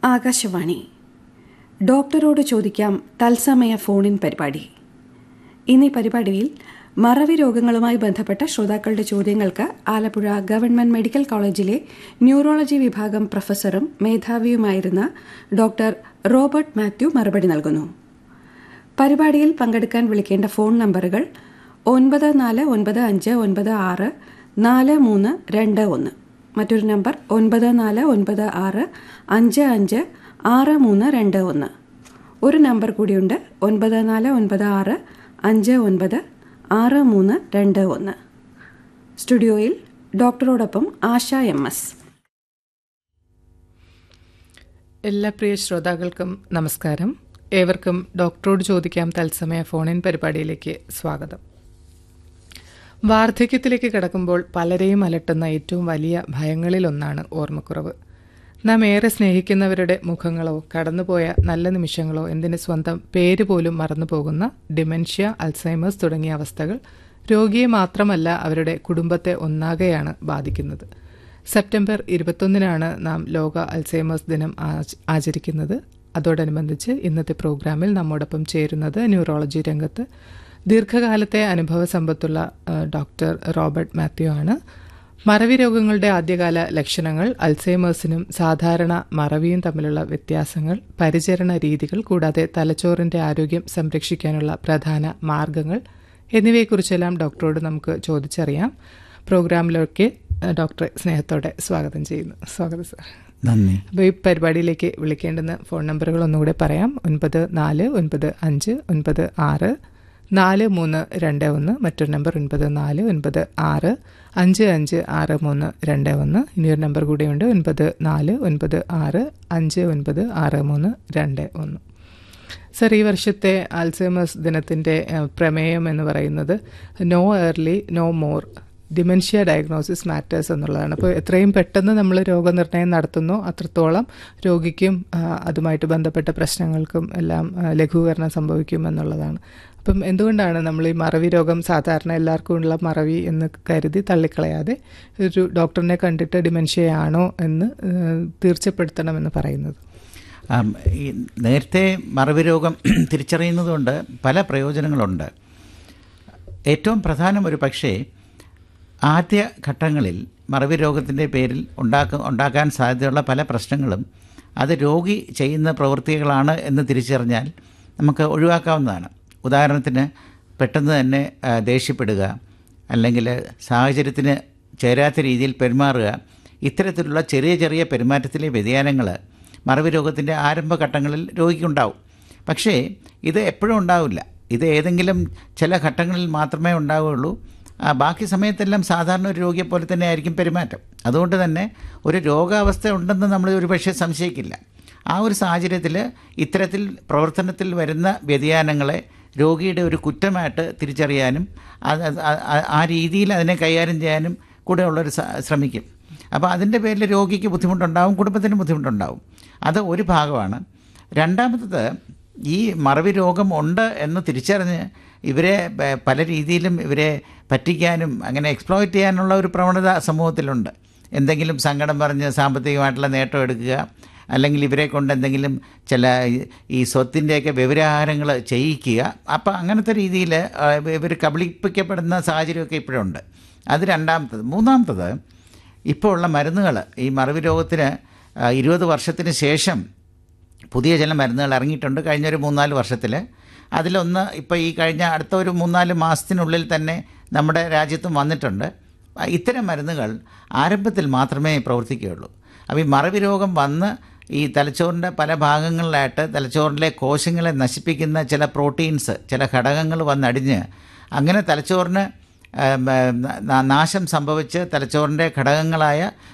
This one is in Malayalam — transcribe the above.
ആകാശവാണി ഡോക്ടറോട് ചോദിക്കാം തത്സമയ ഫോണിൻ പരിപാടി ഇന്നീ പരിപാടിയിൽ മറവി രോഗങ്ങളുമായി ബന്ധപ്പെട്ട ശ്രോതാക്കളുടെ ചോദ്യങ്ങൾക്ക് ആലപ്പുഴ ഗവൺമെന്റ് മെഡിക്കൽ കോളേജിലെ ന്യൂറോളജി വിഭാഗം പ്രൊഫസറും മേധാവിയുമായിരുന്ന ഡോക്ടർ റോബർട്ട് മാത്യു മറുപടി നൽകുന്നു പരിപാടിയിൽ പങ്കെടുക്കാൻ വിളിക്കേണ്ട ഫോൺ നമ്പറുകൾ ഒൻപത് നാല് ഒൻപത് അഞ്ച് ഒൻപത് ആറ് നാല് മൂന്ന് രണ്ട് ഒന്ന് മറ്റൊരു നമ്പർ ഒൻപത് നാല് ഒൻപത് ആറ് അഞ്ച് അഞ്ച് ആറ് മൂന്ന് രണ്ട് ഒന്ന് ഒരു നമ്പർ കൂടിയുണ്ട് ഒൻപത് നാല് ഒൻപത് ആറ് അഞ്ച് ഒൻപത് ആറ് മൂന്ന് രണ്ട് ഒന്ന് സ്റ്റുഡിയോയിൽ ഡോക്ടറോടൊപ്പം ആശ എം എസ് എല്ലാ പ്രിയ ശ്രോതാക്കൾക്കും നമസ്കാരം ഏവർക്കും ഡോക്ടറോട് ചോദിക്കാം തത്സമയ ഫോണിൻ പരിപാടിയിലേക്ക് സ്വാഗതം വാർദ്ധക്യത്തിലേക്ക് കടക്കുമ്പോൾ പലരെയും അലട്ടുന്ന ഏറ്റവും വലിയ ഭയങ്ങളിലൊന്നാണ് ഓർമ്മക്കുറവ് നാം ഏറെ സ്നേഹിക്കുന്നവരുടെ മുഖങ്ങളോ കടന്നുപോയ നല്ല നിമിഷങ്ങളോ എന്തിന് സ്വന്തം പേര് പോലും മറന്നു പോകുന്ന ഡിമെൻഷ്യ അൽസൈമേഴ്സ് തുടങ്ങിയ അവസ്ഥകൾ രോഗിയെ മാത്രമല്ല അവരുടെ കുടുംബത്തെ ഒന്നാകെയാണ് ബാധിക്കുന്നത് സെപ്റ്റംബർ ഇരുപത്തൊന്നിനാണ് നാം ലോക അൽസൈമേഴ്സ് ദിനം ആചരിക്കുന്നത് അതോടനുബന്ധിച്ച് ഇന്നത്തെ പ്രോഗ്രാമിൽ നമ്മോടൊപ്പം ചേരുന്നത് ന്യൂറോളജി രംഗത്ത് ദീർഘകാലത്തെ അനുഭവ സമ്പത്തുള്ള ഡോക്ടർ റോബർട്ട് മാത്യു ആണ് മറവി രോഗങ്ങളുടെ ആദ്യകാല ലക്ഷണങ്ങൾ അൽസൈമേഴ്സിനും സാധാരണ മറവിയും തമ്മിലുള്ള വ്യത്യാസങ്ങൾ പരിചരണ രീതികൾ കൂടാതെ തലച്ചോറിന്റെ ആരോഗ്യം സംരക്ഷിക്കാനുള്ള പ്രധാന മാർഗങ്ങൾ എന്നിവയെക്കുറിച്ചെല്ലാം ഡോക്ടറോട് നമുക്ക് ചോദിച്ചറിയാം പ്രോഗ്രാമിലൊക്കെ ഡോക്ടറെ സ്നേഹത്തോടെ സ്വാഗതം ചെയ്യുന്നു സ്വാഗതം സാർ നന്ദി അപ്പോൾ ഈ പരിപാടിയിലേക്ക് വിളിക്കേണ്ടുന്ന ഫോൺ നമ്പറുകൾ ഒന്നുകൂടെ പറയാം ഒൻപത് നാല് ഒൻപത് അഞ്ച് ഒൻപത് ആറ് നാല് മൂന്ന് രണ്ട് ഒന്ന് മറ്റൊരു നമ്പർ ഒൻപത് നാല് ഒൻപത് ആറ് അഞ്ച് അഞ്ച് ആറ് മൂന്ന് രണ്ട് ഒന്ന് ഇനിയൊരു നമ്പർ കൂടിയുണ്ട് ഒൻപത് നാല് ഒൻപത് ആറ് അഞ്ച് ഒൻപത് ആറ് മൂന്ന് രണ്ട് ഒന്ന് സർ ഈ വർഷത്തെ ആൽസൈമേഴ്സ് ദിനത്തിൻ്റെ പ്രമേയം എന്ന് പറയുന്നത് no early no more dementia diagnosis matters എന്നുള്ളതാണ് അപ്പോൾ എത്രയും പെട്ടെന്ന് നമ്മൾ രോഗനിർണയം നടത്തുന്നു അത്രത്തോളം രോഗിക്കും അതുമായിട്ട് ബന്ധപ്പെട്ട പ്രശ്നങ്ങൾക്കും എല്ലാം ലഘൂകരണം സംഭവിക്കും എന്നുള്ളതാണ് അപ്പം എന്തുകൊണ്ടാണ് നമ്മൾ ഈ മറവി രോഗം സാധാരണ എല്ലാവർക്കും ഉള്ള മറവി എന്ന് കരുതി തള്ളിക്കളയാതെ ഒരു ഡോക്ടറിനെ കണ്ടിട്ട് ഡിമെൻഷ്യയാണോ എന്ന് തീർച്ചപ്പെടുത്തണമെന്ന് പറയുന്നത് ഈ നേരത്തെ മറവി രോഗം തിരിച്ചറിയുന്നതുകൊണ്ട് പല പ്രയോജനങ്ങളുണ്ട് ഏറ്റവും പ്രധാനം ഒരു പക്ഷേ ആദ്യ ഘട്ടങ്ങളിൽ മറവി രോഗത്തിൻ്റെ പേരിൽ ഉണ്ടാക്ക ഉണ്ടാക്കാൻ സാധ്യതയുള്ള പല പ്രശ്നങ്ങളും അത് രോഗി ചെയ്യുന്ന പ്രവൃത്തികളാണ് എന്ന് തിരിച്ചറിഞ്ഞാൽ നമുക്ക് ഒഴിവാക്കാവുന്നതാണ് ഉദാഹരണത്തിന് പെട്ടെന്ന് തന്നെ ദേഷ്യപ്പെടുക അല്ലെങ്കിൽ സാഹചര്യത്തിന് ചേരാത്ത രീതിയിൽ പെരുമാറുക ഇത്തരത്തിലുള്ള ചെറിയ ചെറിയ പെരുമാറ്റത്തിലെ വ്യതിയാനങ്ങൾ മറവി രോഗത്തിൻ്റെ ആരംഭഘട്ടങ്ങളിൽ രോഗിക്കുണ്ടാവും പക്ഷേ ഇത് എപ്പോഴും ഉണ്ടാവില്ല ഇത് ഏതെങ്കിലും ചില ഘട്ടങ്ങളിൽ മാത്രമേ ഉണ്ടാവുകയുള്ളൂ ബാക്കി സമയത്തെല്ലാം സാധാരണ ഒരു രോഗിയെ പോലെ തന്നെ ആയിരിക്കും പെരുമാറ്റം അതുകൊണ്ട് തന്നെ ഒരു രോഗാവസ്ഥ ഉണ്ടെന്ന് നമ്മൾ ഒരു പക്ഷേ സംശയിക്കില്ല ആ ഒരു സാഹചര്യത്തിൽ ഇത്തരത്തിൽ പ്രവർത്തനത്തിൽ വരുന്ന വ്യതിയാനങ്ങളെ രോഗിയുടെ ഒരു കുറ്റമായിട്ട് തിരിച്ചറിയാനും ആ രീതിയിൽ അതിനെ കൈകാര്യം ചെയ്യാനും കൂടെ ഉള്ളൊരു ശ്രമിക്കും അപ്പോൾ അതിൻ്റെ പേരിൽ രോഗിക്ക് ബുദ്ധിമുട്ടുണ്ടാവും കുടുംബത്തിന് ബുദ്ധിമുട്ടുണ്ടാവും അത് ഒരു ഭാഗമാണ് രണ്ടാമത്തത് ഈ മറവി രോഗം ഉണ്ട് എന്ന് തിരിച്ചറിഞ്ഞ് ഇവരെ പല രീതിയിലും ഇവരെ പറ്റിക്കാനും അങ്ങനെ എക്സ്പ്ലോയിറ്റ് ചെയ്യാനുള്ള ഒരു പ്രവണത സമൂഹത്തിലുണ്ട് എന്തെങ്കിലും സങ്കടം പറഞ്ഞ് സാമ്പത്തികമായിട്ടുള്ള നേട്ടം എടുക്കുക അല്ലെങ്കിൽ ഇവരെ കൊണ്ട് എന്തെങ്കിലും ചില ഈ സ്വത്തിൻ്റെയൊക്കെ വ്യവഹാരങ്ങൾ ചെയ്യിക്കുക അപ്പോൾ അങ്ങനത്തെ രീതിയിൽ ഇവർ കബളിപ്പിക്കപ്പെടുന്ന സാഹചര്യമൊക്കെ ഇപ്പോഴുണ്ട് അത് രണ്ടാമത്തത് മൂന്നാമത്തത് ഇപ്പോൾ ഉള്ള മരുന്നുകൾ ഈ മറവി രോഗത്തിന് ഇരുപത് വർഷത്തിന് ശേഷം പുതിയ ചില മരുന്നുകൾ ഇറങ്ങിയിട്ടുണ്ട് കഴിഞ്ഞ ഒരു മൂന്നാല് വർഷത്തിൽ അതിലൊന്ന് ഇപ്പോൾ ഈ കഴിഞ്ഞ അടുത്ത ഒരു മൂന്നാല് മാസത്തിനുള്ളിൽ തന്നെ നമ്മുടെ രാജ്യത്തും വന്നിട്ടുണ്ട് ഇത്തരം മരുന്നുകൾ ആരംഭത്തിൽ മാത്രമേ പ്രവർത്തിക്കുകയുള്ളൂ അപ്പോൾ ഈ മറവി രോഗം വന്ന് ഈ തലച്ചോറിൻ്റെ പല ഭാഗങ്ങളിലായിട്ട് തലച്ചോറിലെ കോശങ്ങളെ നശിപ്പിക്കുന്ന ചില പ്രോട്ടീൻസ് ചില ഘടകങ്ങൾ വന്നടിഞ്ഞ് അങ്ങനെ തലച്ചോറിന് നാശം സംഭവിച്ച് തലച്ചോറിൻ്റെ ഘടകങ്ങളായ